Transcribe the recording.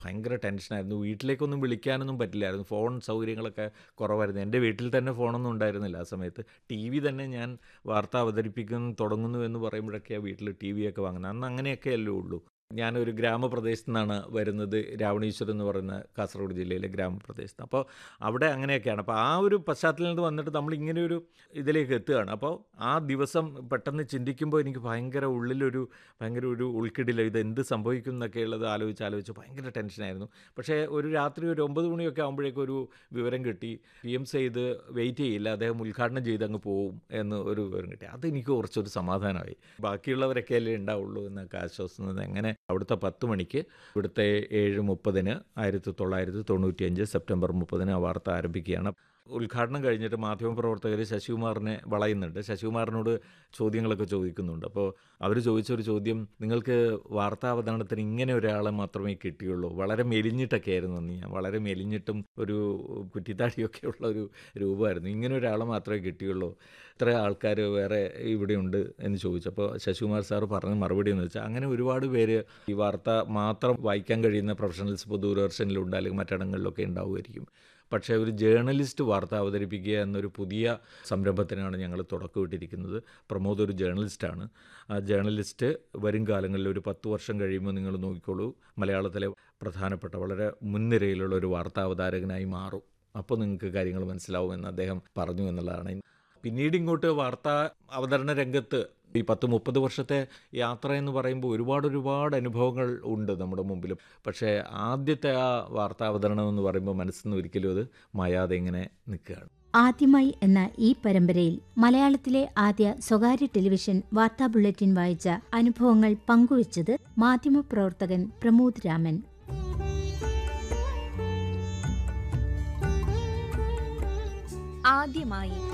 ഭയങ്കര ടെൻഷനായിരുന്നു വീട്ടിലേക്കൊന്നും വിളിക്കാനൊന്നും പറ്റില്ലായിരുന്നു ഫോൺ സൗകര്യങ്ങളൊക്കെ കുറവായിരുന്നു എൻ്റെ വീട്ടിൽ തന്നെ ഫോണൊന്നും ഉണ്ടായിരുന്നില്ല ആ സമയത്ത് ടി വി തന്നെ ഞാൻ വാർത്ത അവതരിപ്പിക്കുന്നു തുടങ്ങുന്നു എന്ന് പറയുമ്പോഴൊക്കെയാണ് വീട്ടിൽ ടി വിയൊക്കെ വാങ്ങുന്നത് അന്ന് അങ്ങനെയൊക്കെയല്ലേ ഉള്ളൂ ഞാനൊരു ഗ്രാമപ്രദേശത്തു നിന്നാണ് വരുന്നത് രാവണീശ്വരം എന്ന് പറയുന്ന കാസർഗോഡ് ജില്ലയിലെ ഗ്രാമപ്രദേശത്ത് അപ്പോൾ അവിടെ അങ്ങനെയൊക്കെയാണ് അപ്പോൾ ആ ഒരു പശ്ചാത്തലത്തിൽ വന്നിട്ട് നമ്മൾ ഇങ്ങനെ ഒരു ഇതിലേക്ക് എത്തുകയാണ് അപ്പോൾ ആ ദിവസം പെട്ടെന്ന് ചിന്തിക്കുമ്പോൾ എനിക്ക് ഭയങ്കര ഉള്ളിലൊരു ഭയങ്കര ഒരു ഉൾക്കിടില ഇത് എന്ത് സംഭവിക്കും എന്നൊക്കെ ഉള്ളത് ആലോചിച്ച് ആലോചിച്ച് ഭയങ്കര ടെൻഷനായിരുന്നു പക്ഷേ ഒരു രാത്രി ഒരു ഒമ്പത് മണിയൊക്കെ ആകുമ്പോഴേക്കും ഒരു വിവരം കിട്ടി പി എം ചെയ്ത് വെയിറ്റ് ചെയ്യില്ല അദ്ദേഹം ഉദ്ഘാടനം ചെയ്ത് അങ്ങ് പോവും എന്ന് ഒരു വിവരം കിട്ടി അതെനിക്ക് കുറച്ചൊരു സമാധാനമായി ബാക്കിയുള്ളവരൊക്കെ അല്ലേ ഉണ്ടാവുള്ളൂ എന്നൊക്കെ ആശ്വാസം എങ്ങനെ അവിടുത്തെ പത്ത് മണിക്ക് ഇവിടുത്തെ ഏഴ് മുപ്പതിന് ആയിരത്തി തൊള്ളായിരത്തി തൊണ്ണൂറ്റിയഞ്ച് സെപ്റ്റംബർ മുപ്പതിന് ആ വാർത്ത ആരംഭിക്കുകയാണ് ഉദ്ഘാടനം കഴിഞ്ഞിട്ട് മാധ്യമപ്രവർത്തകർ ശശികുമാറിനെ വളയുന്നുണ്ട് ശശികുമാറിനോട് ചോദ്യങ്ങളൊക്കെ ചോദിക്കുന്നുണ്ട് അപ്പോൾ അവർ ചോദിച്ചൊരു ചോദ്യം നിങ്ങൾക്ക് വാർത്താ അവതരണത്തിന് ഇങ്ങനെ ഒരാളെ മാത്രമേ കിട്ടിയുള്ളൂ വളരെ മെലിഞ്ഞിട്ടൊക്കെ ആയിരുന്നു അന്ന് ഞാൻ വളരെ മെലിഞ്ഞിട്ടും ഒരു കുറ്റിത്താടിയൊക്കെ ഉള്ള ഒരു രൂപമായിരുന്നു ഇങ്ങനെ ഒരാളെ മാത്രമേ കിട്ടിയുള്ളൂ ഇത്ര ആൾക്കാർ വേറെ ഇവിടെയുണ്ട് എന്ന് ചോദിച്ചപ്പോൾ ശശികുമാർ സാർ പറഞ്ഞ മറുപടി എന്ന് വെച്ചാൽ അങ്ങനെ ഒരുപാട് പേര് ഈ വാർത്ത മാത്രം വായിക്കാൻ കഴിയുന്ന പ്രൊഫഷണൽസ് ഇപ്പോൾ ദൂരദർശനിലുണ്ട് അല്ലെങ്കിൽ മറ്റിടങ്ങളിലൊക്കെ ഉണ്ടാവുമായിരിക്കും പക്ഷേ ഒരു ജേർണലിസ്റ്റ് വാർത്ത അവതരിപ്പിക്കുക എന്നൊരു പുതിയ സംരംഭത്തിനാണ് ഞങ്ങൾ തുടക്കമിട്ടിരിക്കുന്നത് പ്രമോദ് ഒരു ജേർണലിസ്റ്റാണ് ആ ജേർണലിസ്റ്റ് വരും കാലങ്ങളിൽ ഒരു പത്ത് വർഷം കഴിയുമ്പോൾ നിങ്ങൾ നോക്കിക്കോളൂ മലയാളത്തിലെ പ്രധാനപ്പെട്ട വളരെ മുൻനിരയിലുള്ള ഒരു വാർത്താ അവതാരകനായി മാറും അപ്പോൾ നിങ്ങൾക്ക് കാര്യങ്ങൾ മനസ്സിലാവുമെന്ന് അദ്ദേഹം പറഞ്ഞു എന്നുള്ളതാണ് പിന്നീട് ഇങ്ങോട്ട് വാർത്താ അവതരണ രംഗത്ത് ഈ പത്ത് മുപ്പത് വർഷത്തെ യാത്ര എന്ന് പറയുമ്പോൾ ഒരുപാട് ഒരുപാട് അനുഭവങ്ങൾ ഉണ്ട് നമ്മുടെ മുമ്പിലും പക്ഷേ ആദ്യത്തെ ആ വാർത്താ അവതരണം എന്ന് പറയുമ്പോൾ മനസ്സിൽ നിന്ന് ഒരിക്കലും അത് മായാതെ ഇങ്ങനെ നിൽക്കുകയാണ് ആദ്യമായി എന്ന ഈ പരമ്പരയിൽ മലയാളത്തിലെ ആദ്യ സ്വകാര്യ ടെലിവിഷൻ വാർത്താ ബുള്ളറ്റിൻ വായിച്ച അനുഭവങ്ങൾ പങ്കുവച്ചത് മാധ്യമപ്രവർത്തകൻ പ്രമോദ് രാമൻ ആദ്യമായി